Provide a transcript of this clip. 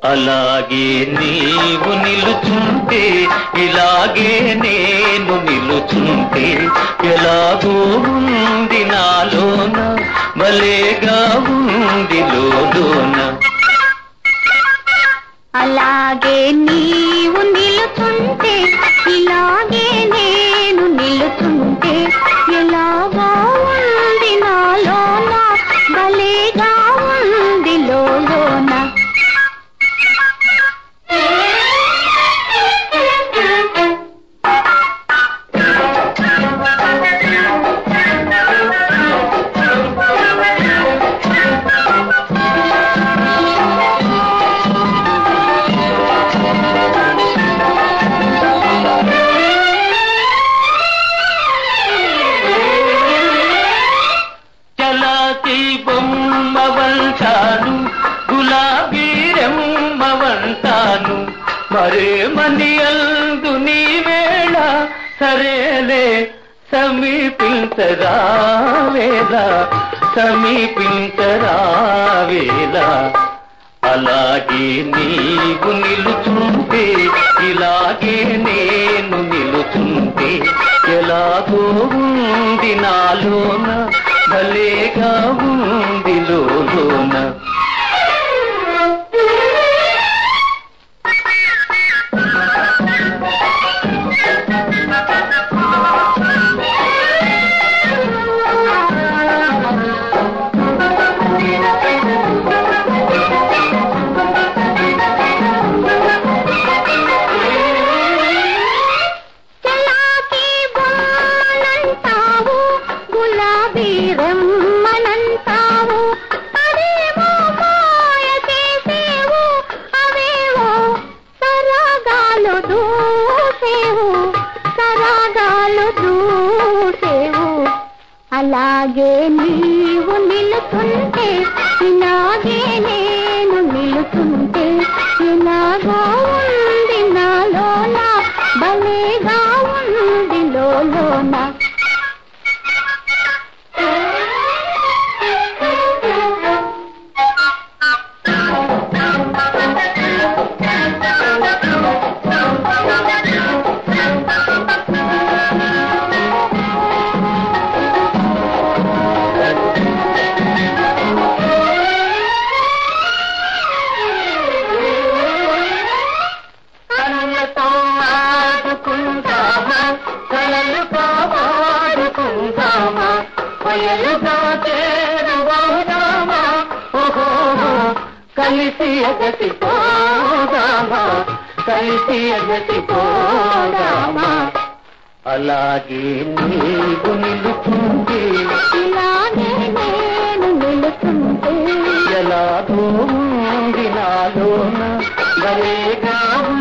అలాగే నీవు నిలుచుంటే ఇలాగే నేను నిలుచుంటే ఎలాగో ఉంది నాలోన భలేగా ఉంది లోలోన అలాగే నీవు నిలుచుంటే ఇలాగే నేను నిలుచుంటే ఎలాగా ఉంది నాలోన భలేగా ఉంది లోలోన చలాకి బొమ్మవంతాను గులాబీ రెమ్మవంతాను మరేమని అందు నీ వేళ సరేలే సమీపించరావేలా సమీపించరావేలా అలాగే నీవు నిలుచుంటే ఇలాగే నేను నిలుచుంటే ఎలాగో ఉంది నాలోన భలేగా ఉంది లోలోన చలాకీ బొమ్మనంటావు గులాబీ రెమ్మనంటావు అదేమో మాయ చేసేవు అవేవో సరాగాలు దూసేవు సరాగాలు దూసేవు అలాగే నీవు నిలుచుంటే ఇలాగే నేను నిలుచుంటే ఇలాగో ఉంది నాలోన భలేగా ఉంది లోలోన కళ్ళతో ఆడుకుందామా కలలుతో ఆడుకుందామా కొయలుగా చేరువాదామా ఓహో కలిసి ఎగసి పోదామా కలిసి ఎగసి పోదామా అలాగే నీవు నిలుచుంటే ఇలాగే నేను నిలుచుంటే ఎలాగో ఉంది నాలోన భలేగా